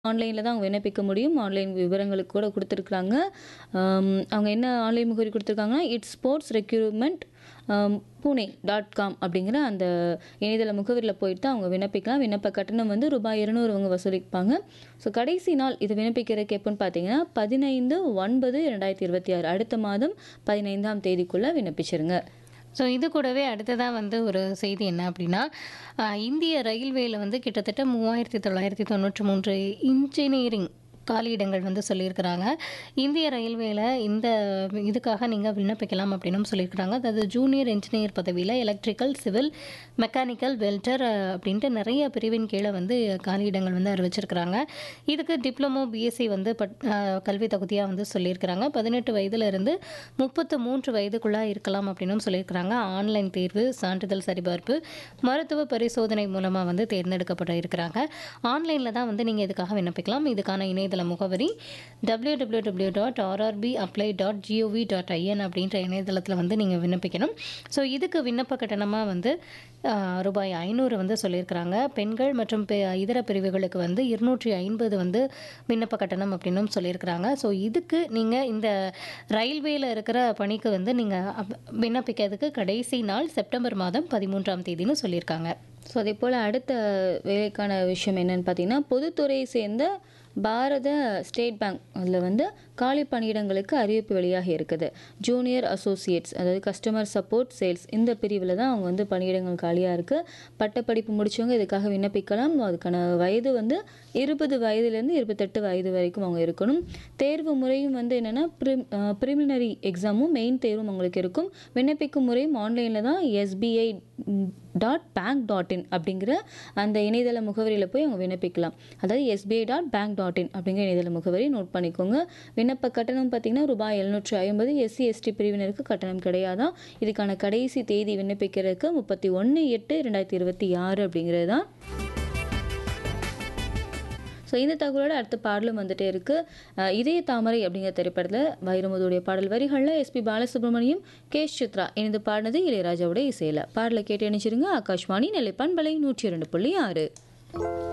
ஆன்லைனில தான் அவங்க விண்ணப்பிக்க முடியும். ஆன்லைன் விவரங்களுக்கு கூட குடுத்துருக்காங்க. அம் அவங்க என்ன ஆன்லைன் முகவரி குடுத்துருக்காங்கன்னா, it's sports recruitment um Pune dot com அப்படிங்கிற அந்த இணையதள முகவரியில போயிட்டு அவங்க விண்ணப்பிக்கலாம். விண்ணப்ப கட்டணம் வந்து ரூபாய் 200 அவங்க வசூலிப்பாங்க. ஸோ கடைசி நாள் இது விண்ணப்பிக்கிறதுக்கு எப்போன்னு பார்த்தீங்கன்னா, 15/9/2026 அடுத்த மாதம் 15ஆம் தேதிக்குள்ள விண்ணப்பிச்சிருங்க. ஸோ இது கூடவே அடுத்ததா வந்து ஒரு செய்தி என்ன அப்படின்னா, அ இந்திய ரயில்வேல வந்து கிட்டத்தட்ட 3993 இன்ஜினியரிங் காலியிடங்கள் வந்து சொல்லியிருக்கிறாங்க. இந்திய ரயில்வேல இந்த இதுக்காக நீங்க விண்ணப்பிக்கலாம் அப்படின்னும் சொல்லியிருக்கிறாங்க. அதாவது ஜூனியர் என்ஜினியர் பதவியில எலக்ட்ரிக்கல், சிவில், மெக்கானிக்கல், வெல்டர் அப்படின்ட்டு நிறைய பிரிவின் கீழ வந்து காலியிடங்கள் வந்து அறிவிச்சிருக்கிறாங்க. இதுக்கு டிப்ளமோ, பிஎஸ்சி வந்து பட் அ கல்வி தகுதியா வந்து சொல்லியிருக்கிறாங்க. 18 வயதுல இருந்து 33 வயதுக்குள்ள இருக்கலாம் அப்படின்னும் சொல்லியிருக்கிறாங்க. ஆன்லைன் தேர்வு, சான்றிதழ் சரிபார்ப்பு, மருத்துவ பரிசோதனை மூலமா வந்து தேர்ந்தெடுக்கப்பட இருக்கிறாங்க. ஆன்லைன்ல தான் வந்து நீங்க இதுக்காக விண்ணப்பிக்கலாம். இதுக்கான இணையதள முகவரி www.rrbapply.gov.in அப்படின்ற இணையதளத்துல வந்து நீங்க விண்ணப்பிக்கணும். ஸோ இதுக்கு விண்ணப்ப கட்டணமா வந்து அ ரூபாய் 500 வந்து சொல்லியிருக்கிறாங்க. பெண்கள் மற்றும் பெ இதர பிரிவுகளுக்கு வந்து 250 வந்து விண்ணப்ப கட்டணம் அப்படின்னும் சொல்லியிருக்கிறாங்க. ஸோ இதுக்கு நீங்க இந்த ரயில்வேல இருக்கிற பணிக்கு வந்து நீங்க அப் விண்ணப்பிக்கிறதுக்கு கடைசி நாள் செப்டம்பர் மாதம் 13ஆம் தேதின்னு சொல்லியிருக்காங்க. ஸோ அதேபோல அடுத்த வேலைக்கான விஷயம் என்னன்னு பார்த்தீங்கன்னா, பொதுத்துறையை சேர்ந்த பாரத ஸ்டேட் பேங்க் அதில வந்து காலி பணியிடங்களுக்கு அறிவிப்பு வெளியாகி இருக்குது. ஜூனியர் அசோசியேட்ஸ் அதாவது கஸ்டமர் சப்போர்ட் சேல்ஸ் இந்த பிரிவில தான் அவங்க வந்து பணியிடங்கள் காலியா இருக்கு. பட்டப்படிப்பு முடிச்சவங்க இதுக்காக விண்ணப்பிக்கலாம். அதுக்கான வயது வந்து 20 வயதிலேருந்து 28 வயது வரைக்கும் அவங்க இருக்கணும். தேர்வு முறையும் வந்து என்னன்னா, பிரிம் அ பிரிலிமினரி எக்ஸாமும், மெயின் தேர்வும் அவங்களுக்கு இருக்கும். விண்ணப்பிக்கும் முறையும் ஆன்லைன்ல தான் SBI dot bank dot in அப்படிங்கிற அந்த இணையதள முகவரியில போய் அவங்க விண்ணப்பிக்கலாம். அதாவது SBI dot bank dot in அப்படிங்கிற இணையதள முகவரி நோட் பண்ணிக்கோங்க. விண்ணப்ப கட்டணம் பார்த்தீங்கன்னா, ரூபாய் 750 எஸ்சி, எஸ்டி பிரிவினருக்கு கட்டணம் கிடையாதாம். இதுக்கான கடைசி தேதி விண்ணப்பிக்கிறதுக்கு 31/8/2026 அப்படிங்கிறது தான். ஸோ இந்த தகவலோட அடுத்த பாடலும் வந்துட்டே இருக்கு. அ இதய தாமரை அப்படிங்கிற திரைப்படத்தில வைரமுத்துவுடைய பாடல் வரிகள்ல எஸ்பி பாலசுப்ரமணியம், கே. சித்ரா இணைந்து பாடினது இளையராஜாவோட இசையில. பாடல கேட்டு இணைச்சிருங்க. ஆகாஷ்வாணி நெல்லை பண்பலை 102.6